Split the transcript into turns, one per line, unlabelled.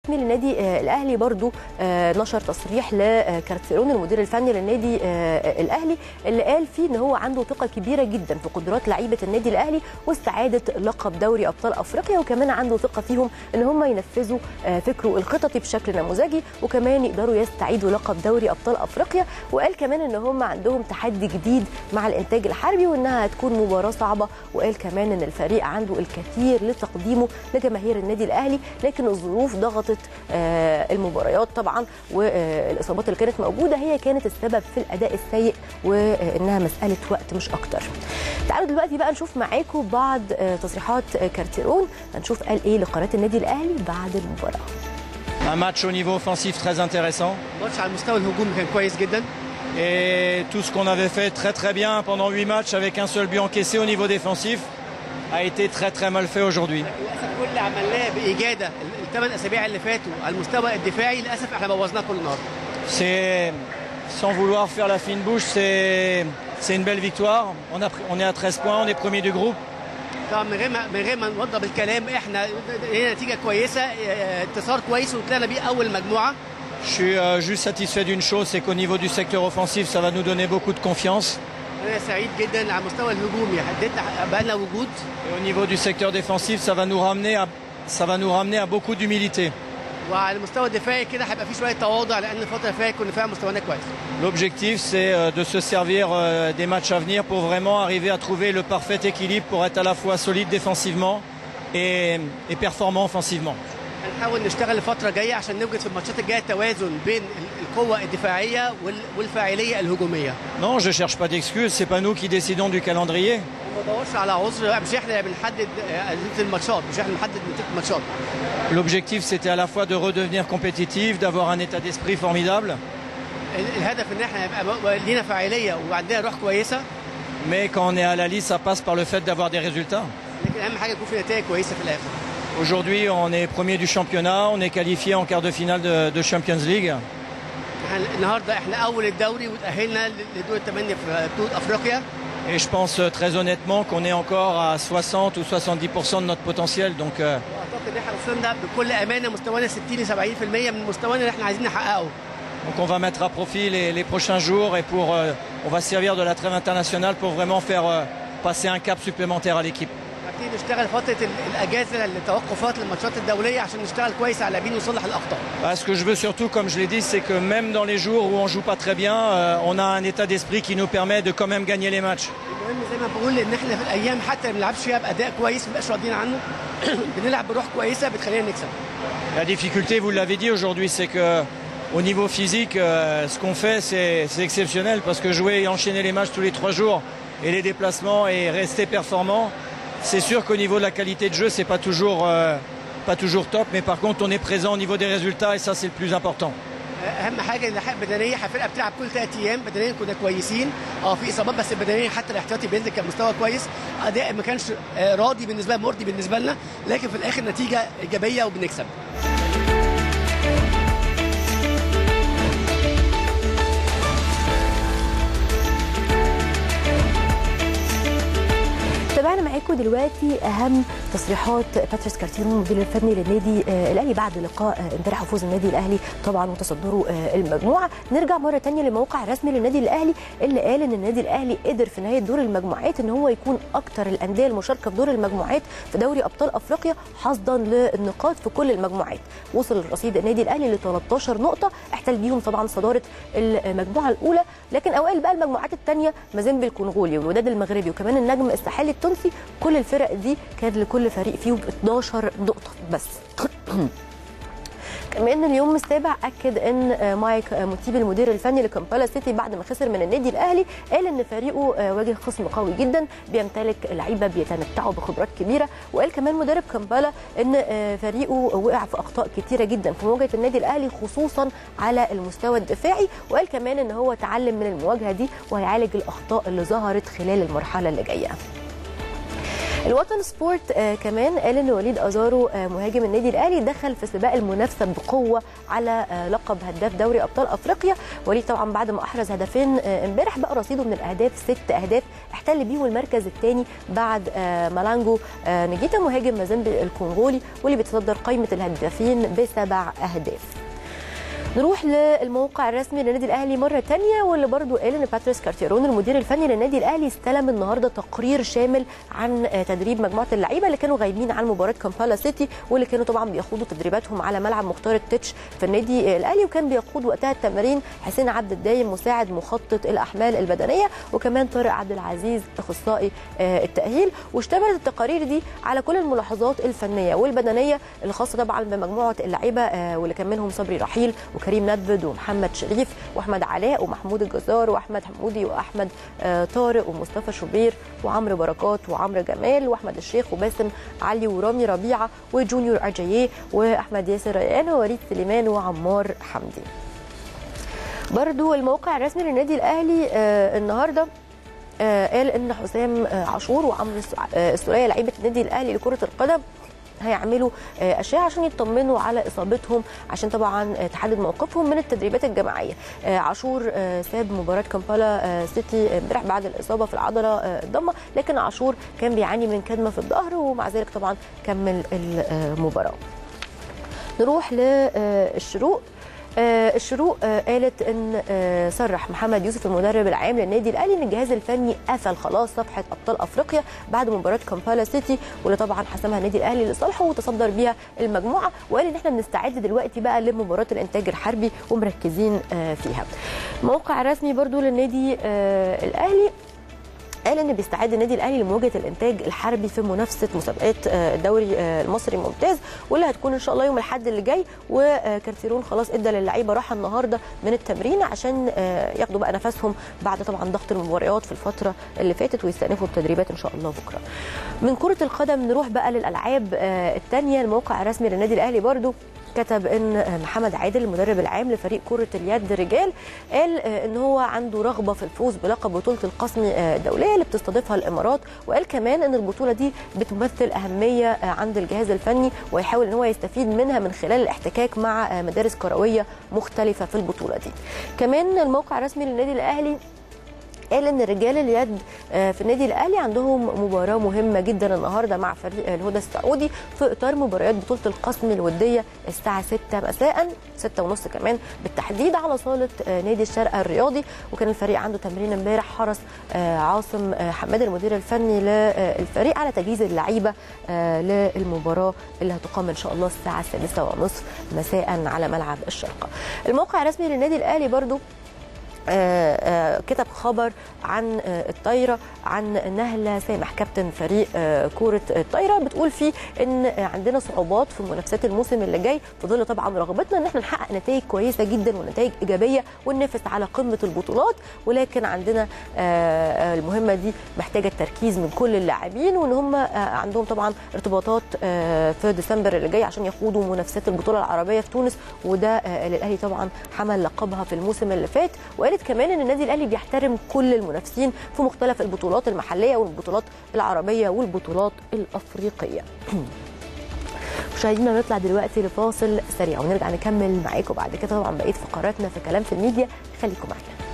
الرسمي للنادي آه، الاهلي برضو آه، نشر تصريح لكارتيرون المدير الفني للنادي آه، الاهلي اللي قال فيه ان هو عنده ثقه كبيره جدا في قدرات لعيبه النادي الاهلي واستعاده لقب دوري ابطال افريقيا وكمان عنده ثقه فيهم ان هم ينفذوا آه، فكره الخططي بشكل نموذجي وكمان يقدروا يستعيدوا لقب دوري ابطال افريقيا وقال كمان ان هم عندهم تحدي جديد مع الانتاج الحربي وانها هتكون مباراه صعبه وقال كمان ان الفريق عنده الكثير لتقديمه لجماهير النادي الاهلي لكن الظروف ضغطت آه، المباريات طبعا والاصابات اللي كانت موجوده هي كانت السبب في الاداء السيء وانها مساله وقت مش اكتر. تعالوا دلوقتي بقى نشوف معاكم بعض آه، تصريحات آه، كارتيرون هنشوف قال ايه لقناه النادي الاهلي بعد المباراه.
Un match au niveau offensif très intéressant.
ماتش على المستوى الهجومي كان كويس جدا
Et tout ce qu'on avait fait très très bien pendant 8 matchs avec un seul but encaissé au niveau défensif a été très très mal fait aujourd'hui.
للاسف كل اللي عملناه باجاده الثمان اسابيع اللي فاتوا على المستوى الدفاعي للاسف احنا بوظناه كل النهارده
C'est sans vouloir faire la fine bouche, c'est c'est une belle victoire. On, a, pris- on est à 13 points, on est premier du groupe.
طبعا من غير ما من غير ما نوضح بالكلام احنا هي نتيجه كويسه اه، انتصار كويس وطلعنا بيه اول مجموعه
Je suis euh, juste satisfait d'une chose, c'est qu'au niveau du secteur offensif, ça va nous donner beaucoup de confiance.
انا سعيد جدا على المستوى الهجومي حددنا بقى لنا وجود
Et au niveau du secteur défensif, ça va nous ramener à, ça va nous ramener à beaucoup d'humilité.
وعلى المستوى الدفاعي كده هيبقى في شويه تواضع لان الفتره اللي فاتت كنا فيها مستوانا كويس
L'objectif, c'est euh, de se servir euh, des matchs à venir pour vraiment arriver à trouver le parfait équilibre pour être à la fois solide défensivement et, et performant offensivement.
هنحاول نشتغل الفتره الجايه عشان نوجد في الماتشات الجايه توازن بين ال- القوه الدفاعيه وال- والفاعليه الهجوميه
Non, je cherche pas d'excuses, c'est pas nous qui décidons du calendrier.
ما بدورش على عذر مش احنا اللي بنحدد اه، نتيجه الماتشات مش احنا اللي بنحدد نتيجه الماتشات
L'objectif, c'était à la fois de redevenir compétitif, d'avoir un état d'esprit formidable,
ال- الهدف ان احنا يبقى م- لينا فاعليه وعندنا روح كويسه
mais quand on est à la liste, ça passe par le fait d'avoir des résultats.
لكن اهم حاجه يكون في نتائج كويسه في الاخر
Aujourd'hui, on est premier du championnat, on est qualifié en quart de finale de, de Champions League.
احنا النهارده احنا اول الدوري وتاهلنا ل- لدور الثمانيه في بطوله افريقيا
Et je pense euh, très honnêtement qu'on est encore à 60 ou 70% de notre potentiel. Donc euh,
واعتقد ان احنا وصلنا بكل امانه مستوانا 60 ل 70% من مستوانا اللي احنا عايزين نحققه
Donc on va mettre à profit les, les prochains jours et pour, euh, on va se servir de la trêve internationale pour vraiment faire euh, passer un cap supplémentaire à l'équipe.
هنبتدي نشتغل فتره ال- الاجازه التوقفات للماتشات الدوليه عشان نشتغل كويس على اللاعبين ونصلح الاخطاء
Bah, ce que je veux surtout, comme je l'ai dit, c'est que même dans les jours où on joue pas très bien, euh, on a un état d'esprit qui nous permet de quand même gagner les matchs.
المهم زي ما بقول ان احنا في الايام حتى ما بنلعبش فيها باداء كويس ما بنبقاش راضيين عنه بنلعب بروح كويسه بتخلينا نكسب
La difficulté, vous l'avez dit aujourd'hui, c'est que au niveau physique, euh, ce qu'on fait, c'est c'est exceptionnel parce que jouer et enchaîner les matchs tous les trois jours et les déplacements et rester performant, c'est sûr qu'au niveau de la qualité de jeu, c'est pas toujours euh, pas toujours top, mais par contre, on est présent au niveau des résultats et ça, c'est le plus important.
اهم حاجه ان الحق بدنيه الفرقه بتلعب كل ثلاث ايام بدنيا كنا كويسين اه في اصابات بس بدنيا حتى الاحتياطي بينزل كان مستوى كويس اداء ما كانش آه، راضي بالنسبه لنا مرضي بالنسبه لنا لكن في الاخر نتيجه ايجابيه وبنكسب
تابعنا معاكم دلوقتي اهم تصريحات باتريس كارتيرون المدير الفني للنادي آه، الاهلي بعد لقاء آه، امبارح وفوز النادي الاهلي طبعا وتصدره آه، المجموعه نرجع مره تانية للموقع الرسمي للنادي الاهلي اللي قال ان النادي الاهلي قدر في نهايه دور المجموعات ان هو يكون اكتر الانديه المشاركه في دور المجموعات في دوري ابطال افريقيا حصدا للنقاط في كل المجموعات وصل رصيد النادي الاهلي ل 13 نقطه احتل بيهم طبعا صداره المجموعه الاولى لكن اوائل بقى المجموعات الثانيه مازيمبي الكونغولي والوداد المغربي وكمان النجم الساحلي التونسي كل الفرق دي كان لكل فريق فيهم 12 نقطه بس كمان اليوم السابع اكد ان مايك موتيبي المدير الفني لكامبالا سيتي بعد ما خسر من النادي الاهلي قال ان فريقه واجه خصم قوي جدا بيمتلك لعيبه بيتمتعوا بخبرات كبيره وقال كمان مدرب كامبالا ان فريقه وقع في اخطاء كتيره جدا في مواجهه النادي الاهلي خصوصا على المستوى الدفاعي وقال كمان ان هو اتعلم من المواجهه دي وهيعالج الاخطاء اللي ظهرت خلال المرحله اللي جايه الوطن سبورت آه كمان قال ان وليد ازارو آه مهاجم النادي الاهلي دخل في سباق المنافسه بقوه على آه لقب هداف دوري ابطال افريقيا وليد طبعا بعد ما احرز هدفين آه امبارح بقى رصيده من الاهداف ست اهداف احتل بيهم المركز الثاني بعد آه مالانجو آه نجيتا مهاجم مازيمبي الكونغولي واللي بيتصدر قائمه الهدافين بسبع اهداف نروح للموقع الرسمي للنادي الاهلي مره تانية واللي برضو قال ان باتريس كارتيرون المدير الفني للنادي الاهلي استلم النهارده تقرير شامل عن تدريب مجموعه اللعيبه اللي كانوا غايبين عن مباراه كامبالا سيتي واللي كانوا طبعا بيخوضوا تدريباتهم على ملعب مختار التتش في النادي الاهلي وكان بيقود وقتها التمارين حسين عبد الدايم مساعد مخطط الاحمال البدنيه وكمان طارق عبد العزيز اخصائي التاهيل واشتملت التقارير دي على كل الملاحظات الفنيه والبدنيه الخاصه طبعا بمجموعه اللعيبه واللي كان منهم صبري رحيل وكريم ندفد ومحمد شريف واحمد علاء ومحمود الجزار واحمد حمودي واحمد آه طارق ومصطفى شوبير وعمرو بركات وعمرو جمال واحمد الشيخ وباسم علي ورامي ربيعه وجونيور اجاييه واحمد ياسر ريان ووليد سليمان وعمار حمدي. برضو الموقع الرسمي للنادي الاهلي آه النهارده آه قال ان حسام آه عاشور وعمرو السوليه لعيبه النادي الاهلي لكره القدم هيعملوا اشعه عشان يطمنوا على اصابتهم عشان طبعا تحدد موقفهم من التدريبات الجماعيه عاشور ساب مباراه كامبالا سيتي امبارح بعد الاصابه في العضله الضمه لكن عاشور كان بيعاني من كدمه في الظهر ومع ذلك طبعا كمل المباراه نروح للشروق آه الشروق آه قالت ان آه صرح محمد يوسف المدرب العام للنادي الاهلي ان الجهاز الفني قفل خلاص صفحه ابطال افريقيا بعد مباراه كامبالا سيتي واللي طبعا حسمها النادي الاهلي لصالحه وتصدر بيها المجموعه وقال ان احنا بنستعد دلوقتي بقى لمباراه الانتاج الحربي ومركزين فيها. الموقع الرسمي برضو للنادي الاهلي قال ان بيستعد النادي الاهلي لمواجهه الانتاج الحربي في منافسه مسابقات الدوري المصري الممتاز واللي هتكون ان شاء الله يوم الاحد اللي جاي وكارتيرون خلاص ادى للعيبه راحه النهارده من التمرين عشان ياخدوا بقى نفسهم بعد طبعا ضغط المباريات في الفتره اللي فاتت ويستأنفوا التدريبات ان شاء الله بكره. من كره القدم نروح بقى للالعاب الثانيه الموقع الرسمي للنادي الاهلي برضو كتب ان محمد عادل المدرب العام لفريق كره اليد رجال قال ان هو عنده رغبه في الفوز بلقب بطوله القسم الدوليه اللي بتستضيفها الامارات وقال كمان ان البطوله دي بتمثل اهميه عند الجهاز الفني ويحاول ان هو يستفيد منها من خلال الاحتكاك مع مدارس كرويه مختلفه في البطوله دي كمان الموقع الرسمي للنادي الاهلي قال ان رجال اليد في النادي الاهلي عندهم مباراه مهمه جدا النهارده مع فريق الهدى السعودي في اطار مباريات بطوله القسم الوديه الساعه 6 مساء 6 ونص كمان بالتحديد على صاله نادي الشارقه الرياضي وكان الفريق عنده تمرين امبارح حرص عاصم حماد المدير الفني للفريق على تجهيز اللعيبه للمباراه اللي هتقام ان شاء الله الساعه 6 ونصف مساء على ملعب الشرقه الموقع الرسمي للنادي الاهلي برضو آآ آآ كتب خبر عن الطايره عن نهله سامح كابتن فريق كوره الطايره بتقول فيه ان عندنا صعوبات في منافسات الموسم اللي جاي في ظل طبعا رغبتنا ان احنا نحقق نتائج كويسه جدا ونتائج ايجابيه وننافس على قمه البطولات ولكن عندنا المهمه دي محتاجه التركيز من كل اللاعبين وان هم عندهم طبعا ارتباطات في ديسمبر اللي جاي عشان يخوضوا منافسات البطوله العربيه في تونس وده للاهلي طبعا حمل لقبها في الموسم اللي فات وقالت كمان ان النادي الاهلي بيحترم كل المنافسين في مختلف البطولات المحليه والبطولات العربيه والبطولات الافريقيه مشاهدينا نطلع دلوقتي لفاصل سريع ونرجع نكمل معاكم بعد كده طبعا بقيه فقراتنا في كلام في الميديا خليكم معانا